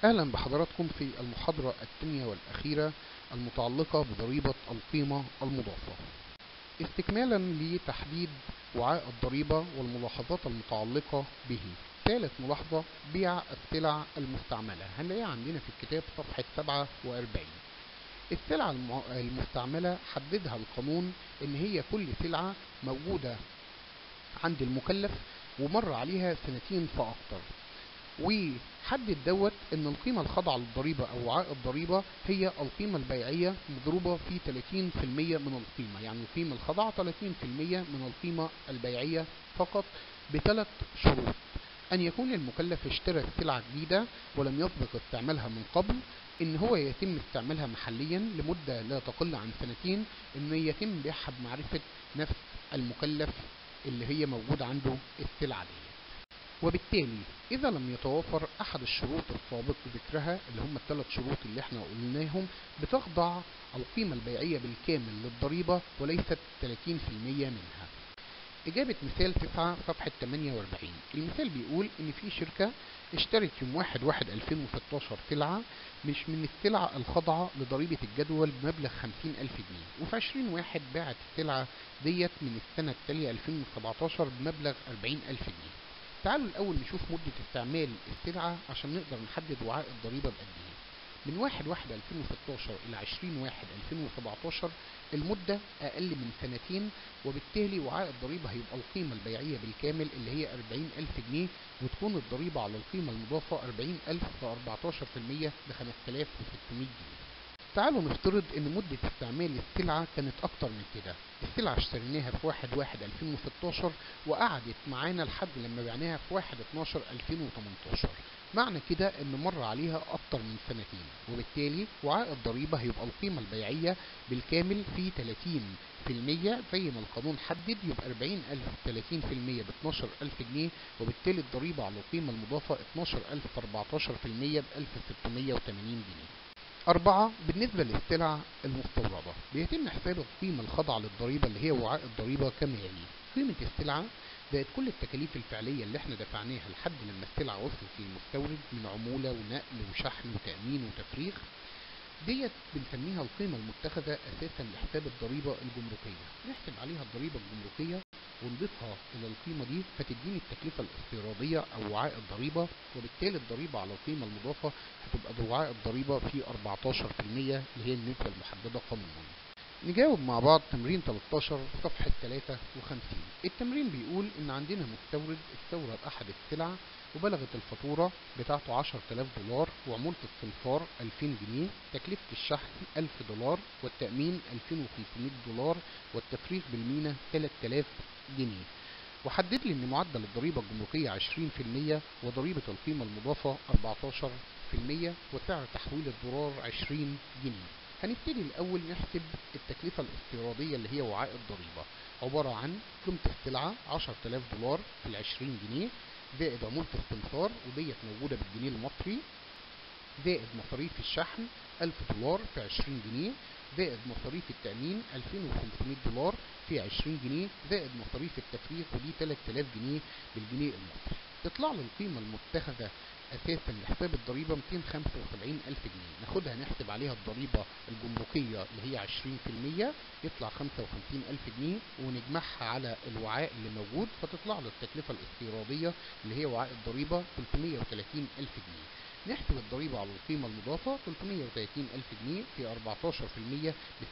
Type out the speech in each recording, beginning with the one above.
أهلا بحضراتكم في المحاضرة الثانية والأخيرة المتعلقة بضريبة القيمة المضافة استكمالا لتحديد وعاء الضريبة والملاحظات المتعلقة به ثالث ملاحظة بيع السلع المستعملة هنلاقيها عندنا في الكتاب صفحة 47 السلع الم- المستعملة حددها القانون ان هي كل سلعة موجودة عند المكلف ومر عليها سنتين فأكتر وحدد دوت ان القيمة الخاضعة للضريبة او وعاء الضريبة هي القيمة البيعية مضروبة في 30% من القيمة يعني القيمة الخاضعة 30% من القيمة البيعية فقط بثلاث شروط ان يكون المكلف اشترى سلعة جديدة ولم يسبق استعمالها من قبل ان هو يتم استعمالها محليا لمدة لا تقل عن سنتين ان يتم بيعها بمعرفة نفس المكلف اللي هي موجودة عنده السلعة دي وبالتالي إذا لم يتوافر أحد الشروط السابق ذكرها اللي هم الثلاث شروط اللي احنا قلناهم بتخضع القيمة البيعية بالكامل للضريبة وليست 30% منها إجابة مثال 9 صفحة 48 المثال بيقول إن في شركة اشترت يوم 1 1 2016 سلعة مش من السلع الخاضعة لضريبة الجدول بمبلغ 50000 جنيه وفي 20 واحد باعت السلعة ديت من السنة التالية 2017 بمبلغ 40000 جنيه تعالوا الأول نشوف مدة استعمال السلعة عشان نقدر نحدد وعاء الضريبة بقد إيه. من 1 1 2016 إلى 20 1 2017 المدة أقل من سنتين وبالتالي وعاء الضريبة هيبقى القيمة البيعية بالكامل اللي هي 40000 جنيه وتكون الضريبة على القيمة المضافة 40000 في 14% ب 5600 جنيه. تعالوا نفترض ان مدة استعمال السلعة كانت اكتر من كده السلعة اشتريناها في 1 1 2016 وقعدت معانا لحد لما بعناها في 1 12 2018 معنى كده ان مر عليها اكتر من سنتين وبالتالي وعاء الضريبة هيبقى القيمة البيعية بالكامل في 30% زي ما القانون حدد يبقى 40000 30% ب 12000 جنيه وبالتالي الضريبة على القيمة المضافة 12000 في 14% ب 1680 جنيه أربعة بالنسبة للسلع المستوردة بيتم حساب القيمة الخاضعة للضريبة اللي هي وعاء الضريبة كما يلي قيمة السلعة زائد كل التكاليف الفعلية اللي احنا دفعناها لحد لما السلعة وصلت للمستورد من عمولة ونقل وشحن وتأمين وتفريغ ديت بنسميها القيمة المتخذة أساسا لحساب الضريبة الجمركية نحسب عليها الضريبة الجمركية ونضيفها إلى القيمة دي فتديني التكلفة الاستيرادية أو وعاء الضريبة وبالتالي الضريبة على القيمة المضافة هتبقى بوعاء الضريبة في 14% اللي هي النسبة المحددة قانونا نجاوب مع بعض تمرين 13 صفحة 53 التمرين بيقول إن عندنا مستورد استورد أحد السلع وبلغت الفاتورة بتاعته 10000 دولار وعمولة الصنفار 2000 جنيه تكلفة الشحن 1000 دولار والتأمين 2500 دولار والتفريغ بالمينا 3000 جنيه وحدد لي ان معدل الضريبة الجمركية 20% وضريبة القيمة المضافة 14% وسعر تحويل الدولار 20 جنيه هنبتدي الأول نحسب التكلفة الاستيرادية اللي هي وعاء الضريبة عبارة عن قيمة السلعة 10000 دولار في ال 20 جنيه زائد عمولة السمسار وديت موجودة بالجنيه المصري زائد مصاريف الشحن 1000 دولار في 20 جنيه زائد مصاريف التأمين 2500 دولار في 20 جنيه زائد مصاريف التفريغ ودي 3000 جنيه بالجنيه المصري تطلع لي القيمة المتخذة أساسا لحساب الضريبة 275000 جنيه ناخدها نحسب عليها الضريبة الجمركية اللي هي 20% يطلع 55000 جنيه ونجمعها على الوعاء اللي موجود فتطلع له التكلفة الاستيرادية اللي هي وعاء الضريبة 330000 جنيه نحسب الضريبة على القيمة المضافة 330000 جنيه في 14% ب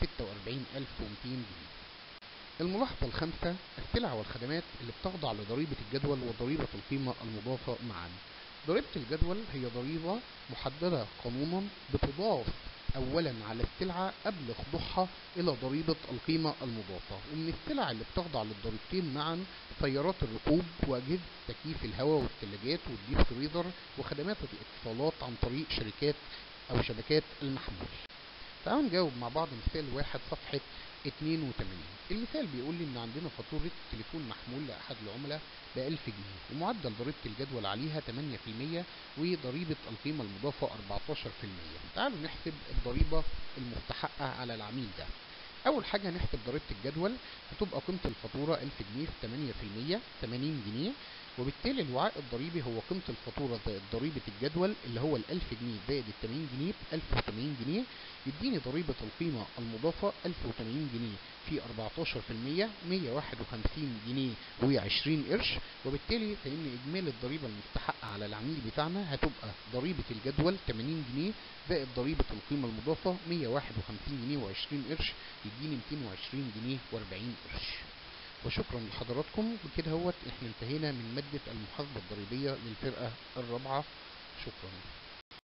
46200 جنيه الملاحظة الخامسة السلع والخدمات اللي بتخضع لضريبة الجدول وضريبة القيمة المضافة معا ضريبة الجدول هي ضريبة محددة قانونا بتضاف اولا على السلعة قبل خضوعها الى ضريبة القيمة المضافة ومن السلع اللي بتخضع للضريبتين معا سيارات الركوب واجهزة تكييف الهواء والثلاجات والديب فريزر وخدمات الاتصالات عن طريق شركات او شبكات المحمول تعالوا نجاوب مع بعض مثال واحد صفحة 82 المثال بيقول لي ان عندنا فاتورة تليفون محمول لاحد العملاء ب 1000 جنيه ومعدل ضريبة الجدول عليها 8% وضريبة القيمة المضافة 14% تعالوا نحسب الضريبة المستحقة على العميل ده اول حاجة نحسب ضريبة الجدول هتبقى قيمة الفاتورة 1000 جنيه في 8% 80 جنيه وبالتالي الوعاء الضريبي هو قيمة الفاتورة زائد ضريبة الجدول اللي هو ال 1000 جنيه زائد ال 80 جنيه ب 1080 جنيه يديني ضريبة القيمة المضافة 1080 جنيه في 14% 151 جنيه و20 قرش وبالتالي فإن إجمالي الضريبة المستحقة على العميل بتاعنا هتبقى ضريبة الجدول 80 جنيه زائد ضريبة القيمة المضافة 151 جنيه و20 قرش يديني 220 جنيه و40 قرش وشكرا لحضراتكم بكده هوت احنا انتهينا من مادة المحاسبة الضريبية للفرقة الرابعة شكرا